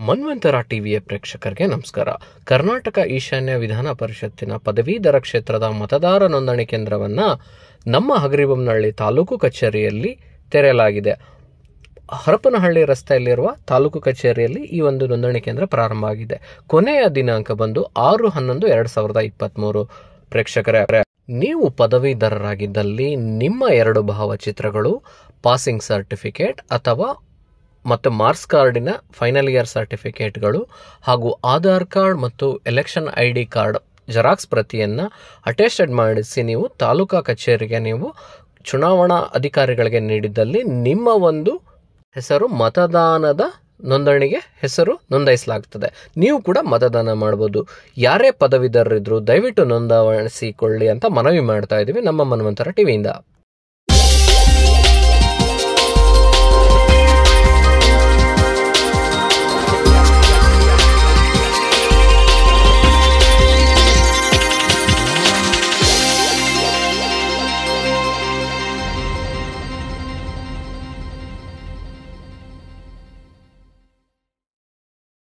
ಮನ್ವಂತರ ಟಿವಿಯ ಪ್ರೇಕ್ಷಕರಿಗೆ ನಮಸ್ಕಾರ ಕರ್ನಾಟಕ ಈಶಾನ್ಯ ವಿಧಾನ ಪರಿಷತ್ತಿನ ಪದವೀಧರ ಕ್ಷೇತ್ರದ ಮತದಾರ ನೋಂದಣಿ ಕೇಂದ್ರವನ್ನು ನಮ್ಮ ಹಗರಿಬೊಮ್ಮನಹಳ್ಳಿ ತಾಲೂಕು ಕಚೇರಿಯಲ್ಲಿ ತೆರೆಯಲಾಗಿದೆ ಹರಪನಹಳ್ಳಿ ರಸ್ತೆಯಲ್ಲಿರುವ ತಾಲೂಕು ಕಚೇರಿಯಲ್ಲಿ ಈ ಒಂದು ನೋಂದಣಿ ಕೇಂದ್ರ ಪ್ರಾರಂಭ ಆಗಿದೆ ಕೊನೆಯ ದಿನಾಂಕ ಬಂದು ಆರು ಹನ್ನೊಂದು ಎರಡು ಸಾವಿರದ ಇಪ್ಪತ್ತ್ಮೂರು ಪ್ರೇಕ್ಷಕರೇ ನೀವು ಪದವೀಧರರಾಗಿದ್ದಲ್ಲಿ ನಿಮ್ಮ ಎರಡು ಭಾವಚಿತ್ರಗಳು ಪಾಸಿಂಗ್ ಸರ್ಟಿಫಿಕೇಟ್ ಅಥವಾ ಮತ್ತು ಮಾರ್ಕ್ಸ್ ಕಾರ್ಡಿನ ಫೈನಲ್ ಇಯರ್ ಸರ್ಟಿಫಿಕೇಟ್ಗಳು ಹಾಗೂ ಆಧಾರ್ ಕಾರ್ಡ್ ಮತ್ತು election I D card xerox ಪ್ರತಿಯನ್ನು ಅಟೆಸ್ಟೆಡ್ ಮಾಡಿಸಿ ನೀವು ತಾಲೂಕಾ ಕಚೇರಿಗೆ ನೀವು ಚುನಾವಣಾ ಅಧಿಕಾರಿಗಳಿಗೆ ನೀಡಿದ್ದಲ್ಲಿ ನಿಮ್ಮ ಒಂದು ಹೆಸರು ಮತದಾನದ ನೋಂದಣಿಗೆ ಹೆಸರು ನೋಂದಾಯಿಸಲಾಗ್ತದೆ ನೀವು ಕೂಡ ಮತದಾನ ಮಾಡ್ಬೋದು ಯಾರೇ ಪದವೀಧರರಿದ್ರು ದಯವಿಟ್ಟು ನೋಂದಾಯಿಸಿಕೊಳ್ಳಿ ಅಂತ ಮನವಿ ಮಾಡ್ತಾ ಇದ್ದೀವಿ ನಮ್ಮ ಮನ್ವಂತರ ಟಿವಿಯಿಂದ